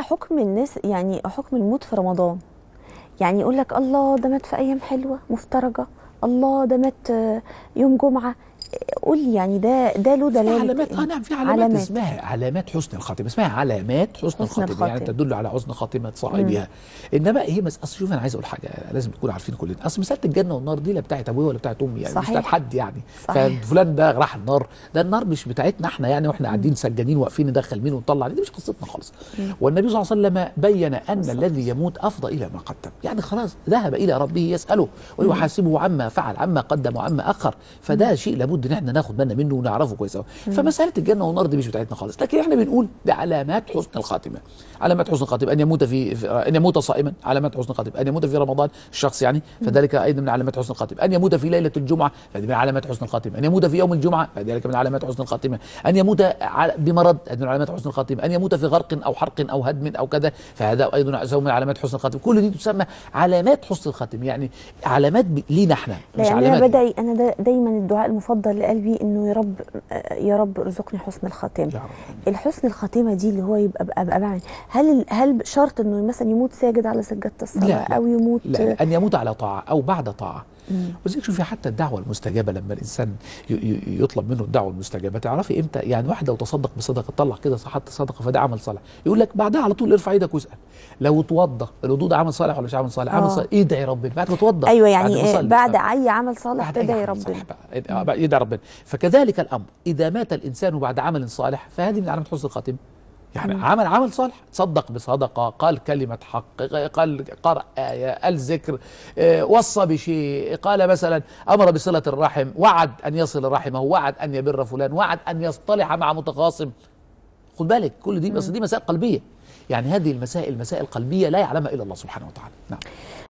حكم الناس يعني حكم الموت في رمضان يعني يقول لك الله ده مات في ايام حلوه مفترجه الله ده مات آه، يوم جمعه قول لي يعني ده ده له في دلاله علامات إيه؟ اه نعم في علامات, علامات. علامات اسمها علامات حسن الخاتمه اسمها علامات حسن, حسن الخاتمه يعني الخاتمة. تدل على حسن خاتمه صاحبها انما هي بس اصل شوف انا عايز اقول حاجه لازم تكونوا عارفين كلنا اصل مساله الجنه والنار دي لا بتاعت ابويا ولا بتاعت امي يعني مش صحيح. بتاعت حد يعني صحيح. ففلان ده راح النار ده النار مش بتاعتنا احنا يعني واحنا قاعدين سجانين واقفين ندخل مين ونطلع دي مش قصتنا خالص والنبي صلى الله عليه وسلم بين ان الذي يموت افضى الى ما قدم يعني خلاص ذهب الى ربه يساله ويحاسبه عما فعل عما قدم وعما اخر فده شيء لابد ان احنا ناخد بالنا منه ونعرفه كويس قوي فمساله الجنه والنار دي مش بتاعتنا خالص لكن احنا بنقول ده علامات حسن الخاتمه علامات حسن الخاتمه ان يموت في في- ان يموت صائما علامات حسن الخاتمه ان يموت في رمضان الشخص يعني فذلك ايضا من علامات حسن الخاتمه ان يموت في ليله الجمعه فهذه من علامات حسن الخاتمه ان يموت في يوم الجمعه فذلك من علامات حسن الخاتمه ان يموت ع- بمرض هذه من علامات حسن الخاتمه ان يموت في غرق او حرق او هدم او كذا فهذا ايضا سوى من علامات حسن الخاتمه كل دي تسمى علامات حسن الخاتمه يعني علامات ب- لينا احنا لا مش يعني انا علامات بدعي انا دا دايما الدعاء المفضل لقلبي انه يا رب آه، يا رب ارزقني حسن الخاتمه يا رب. الحسن الخاتمه دي اللي هو يبقى ابقى, أبقى بعمل هل هل شرط انه مثلا يموت ساجد على سجاده الصلاه لا، لا. او يموت لا, لا ان يموت على طاعه او بعد طاعه وزيك شوفي حتى الدعوه المستجابه لما الانسان ي- ي- يطلب منه الدعوه المستجابه تعرفي امتى يعني واحد لو تصدق بصدقه طلع كده حط صدقه فده عمل صالح يقول لك بعدها على طول ارفع ايدك واسال لو توضى الوضوء ده عمل صالح ولا مش عمل صالح عمل آه. صالح ادعي ربنا بعد ما توضى ايوه بعد يعني ما آه، تصلي. بعد اي عمل صالح بعد أي تدعي عمل ربنا صالح بقى. آه، بقى يدعي ربنا فكذلك الامر اذا مات الانسان بعد عمل صالح فهذه من علامات حسن الخاتمه يعني عمل عمل صالح تصدق بصدقه قال كلمه حق قال قرأ آية الذكر آه، وصى بشيء قال مثلا امر بصله الرحم وعد ان يصل رحمه وعد ان يبر فلان وعد ان يصطلح مع متخاصم خد بالك كل دي بس دي مسائل قلبيه يعني هذه المسائل مسائل قلبيه لا يعلمها الا الله سبحانه وتعالى نعم